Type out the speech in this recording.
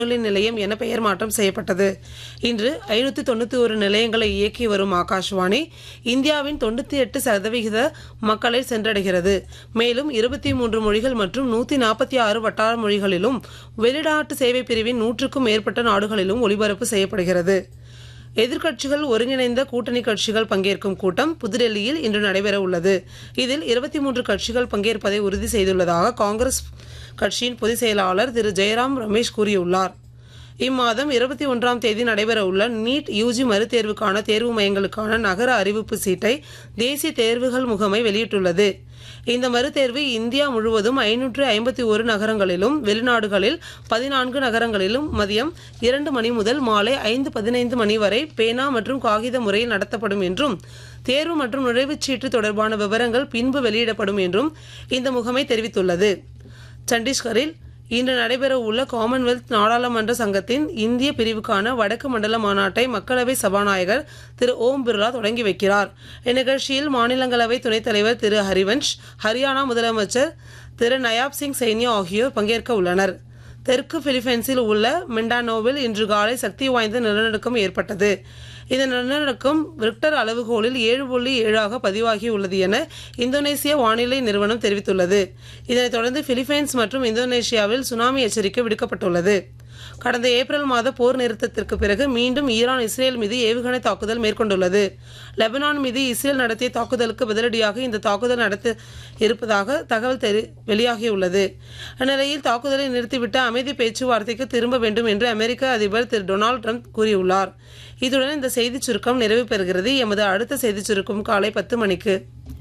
வானொலி நிலையம் என பெயர் மாற்றம் செய்யப்பட்டது இன்று ஐநூற்றி தொண்ணூற்றி ஒரு நிலையங்களை இயக்கி வரும் ஆகாஷ்வாணி இந்தியாவின் தொண்ணூற்றி எட்டு சதவிகித மக்களை சென்றடைகிறது மேலும் இருபத்தி மூன்று மொழிகள் மற்றும் நூற்றி நாற்பத்தி ஆறு வட்டார மொழிகளிலும் வெளிநாட்டு சேவை பிரிவின் நூற்றுக்கும் மேற்பட்ட நாடுகளிலும் ஒலிபரப்பு செய்யப்படுகிறது எதிர்க்கட்சிகள் ஒருங்கிணைந்த கூட்டணி கட்சிகள் பங்கேற்கும் கூட்டம் புதுடெல்லியில் இன்று நடைபெற உள்ளது இதில் இருபத்தி மூன்று கட்சிகள் பங்கேற்பதை உறுதி செய்துள்ளதாக காங்கிரஸ் கட்சியின் பொதுச் செயலாளர் திரு ஜெயராம் ரமேஷ் கூறியுள்ளார் இம்மாதம் இருபத்தி ஒன்றாம் தேதி நடைபெறவுள்ள நீட் யூஜி மறுதேர்வுக்கான தேர்வு மையங்களுக்கான நகர அறிவிப்பு சீட்டை தேசிய தேர்வுகள் முகமை வெளியிட்டுள்ளது இந்த மறுதேர்வு இந்தியா முழுவதும் ஐநூற்று ஐம்பத்தி ஒரு நகரங்களிலும் வெளிநாடுகளில் பதினான்கு நகரங்களிலும் மதியம் இரண்டு மணி முதல் மாலை ஐந்து பதினைந்து மணி வரை பேனா மற்றும் காகித முறையில் நடத்தப்படும் என்றும் தேர்வு மற்றும் நுழைவுச் சீட்டு தொடர்பான விவரங்கள் பின்பு வெளியிடப்படும் என்றும் இந்த முகமை தெரிவித்துள்ளது சத்தீஸ்கரில் இன்று நடைபெறவுள்ள காமன்வெல்த் நாடாளுமன்ற சங்கத்தின் இந்திய பிரிவுக்கான வடக்கு மண்டல மாநாட்டை மக்களவை சபாநாயகர் திரு ஓம் பிர்லா தொடங்கி வைக்கிறார் இந்நிகழ்ச்சியில் மாநிலங்களவை துணைத் தலைவர் திரு ஹரிவன்ஷ் ஹரியானா முதலமைச்சர் திரு நயாப் சிங் சைனியா ஆகியோர் பங்கேற்க உள்ளனர் தெற்கு பிலிப்பைன்ஸில் உள்ள மிண்டானோவில் இன்று காலை சக்தி வாய்ந்த நிலநடுக்கம் ஏற்பட்டது இந்த நிலநடுக்கம் ரிக்டர் அளவுகோலில் ஏழு புள்ளி ஏழாக பதிவாகியுள்ளது என இந்தோனேசிய வானிலை நிறுவனம் தெரிவித்துள்ளது இதனைத் தொடர்ந்து பிலிப்பைன்ஸ் மற்றும் இந்தோனேஷியாவில் சுனாமி எச்சரிக்கை விடுக்கப்பட்டுள்ளது கடந்த ஏப்ரல் மாத போர் நிறுத்தத்திற்கு பிறகு மீண்டும் ஈரான் இஸ்ரேல் மீது ஏவுகணை தாக்குதல் மேற்கொண்டுள்ளது லெபனான் மீது இஸ்ரேல் நடத்திய தாக்குதலுக்கு பதிலடியாக இந்த தாக்குதல் நடத்த இருப்பதாக தகவல் தெரி வெளியாகியுள்ளது இந்நிலையில் தாக்குதலை நிறுத்திவிட்டு அமைதி பேச்சுவார்த்தைக்கு திரும்ப வேண்டும் என்று அமெரிக்க அதிபர் திரு டொனால்டு ட்ரம்ப் கூறியுள்ளார் இதுடன் இந்த செய்திச் சுருக்கம் நிறைவு பெறுகிறது எமது அடுத்த செய்திச் சுருக்கம் காலை பத்து மணிக்கு